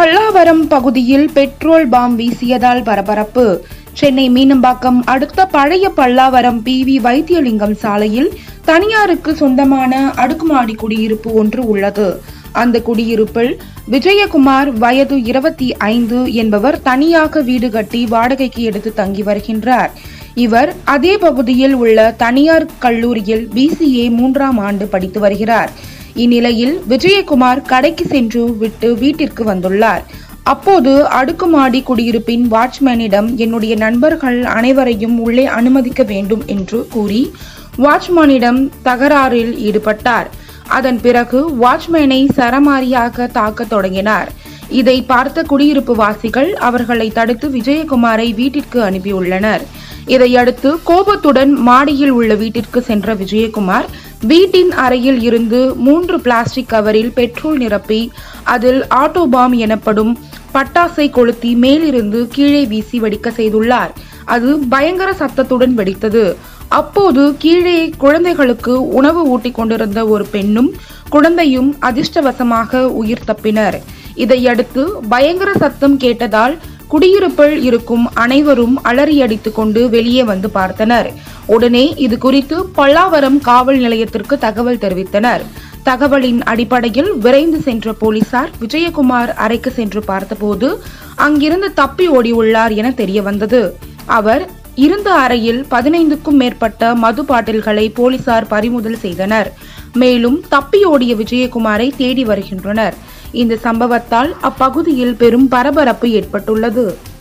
பல்லாவரம் பகுதியில் petrol bomb வீசியதால் பரபரப்பு சென்னை மீனம்பாக்கம் அடுத்த பழைய பல்லாவரம் பி வி வைத்தியலிங்கம் சாலையில் தனியாருக்கு சொந்தமான அடுக்குமாடி குடியிருப்பு ஒன்று உள்ளது அந்த குடியிருப்பில் விஜயகுமார் வயது இருபத்தி ஐந்து என்பவர் தனியாக வீடு கட்டி வாடகைக்கு எடுத்து தங்கி வருகின்றார் இவர் அதே பகுதியில் உள்ள தனியார் கல்லூரியில் பிசிஏ மூன்றாம் ஆண்டு படித்து வருகிறார் இந்நிலையில் விஜயகுமார் கடைக்கு சென்று விட்டு வீட்டிற்கு வந்துள்ளார் அப்போது அடுக்குமாடி குடியிருப்பின் வாட்ச்மேனிடம் என்னுடைய நண்பர்கள் அனைவரையும் உள்ளே அனுமதிக்க வேண்டும் என்று கூறி வாட்ச்மேனிடம் தகராறில் ஈடுபட்டார் அதன் பிறகு வாட்ச்மேனை சரமாரியாக தாக்கத் தொடங்கினார் இதை பார்த்த குடியிருப்பு வாசிகள் அவர்களை தடுத்து விஜயகுமாரை வீட்டிற்கு அனுப்பியுள்ளனர் இதையடுத்து கோபத்துடன் மாடியில் உள்ள வீட்டிற்கு சென்ற விஜயகுமார் வீட்டின் அறையில் இருந்து மூன்று பிளாஸ்டிக் கவரில் பெட்ரோல் நிரப்பி அதில் ஆட்டோபாம் எனப்படும் பட்டாசை கொளுத்தி மேலிருந்து கீழே வீசி வெடிக்க செய்துள்ளார் அது பயங்கர சத்தத்துடன் வெடித்தது அப்போது கீழே குழந்தைகளுக்கு உணவு ஊட்டிக் கொண்டிருந்த ஒரு பெண்ணும் குழந்தையும் அதிர்ஷ்டவசமாக உயிர் தப்பினர் இதையடுத்து பயங்கர சத்தம் கேட்டதால் குடியிருப்பில் இருக்கும் அனைவரும் அலறியடித்துக் கொண்டு வெளியே வந்து பார்த்தனர் உடனே இது குறித்து பல்லாவரம் காவல் நிலையத்திற்கு தகவல் தெரிவித்தனர் தகவலின் அடிப்படையில் விரைந்து சென்ற போலீசார் விஜயகுமார் அறைக்கு சென்று பார்த்தபோது அங்கிருந்து தப்பி ஓடியுள்ளார் என தெரிய வந்தது அவர் இருந்த அறையில் பதினைந்துக்கும் மேற்பட்ட மது பாட்டில்களை போலீசார் பறிமுதல் செய்தனர் மேலும் தப்பி ஓடிய விஜயகுமாரை தேடி வருகின்றனர் இந்த சம்பவத்தால் அப்பகுதியில் பெரும் பரபரப்பு ஏற்பட்டுள்ளது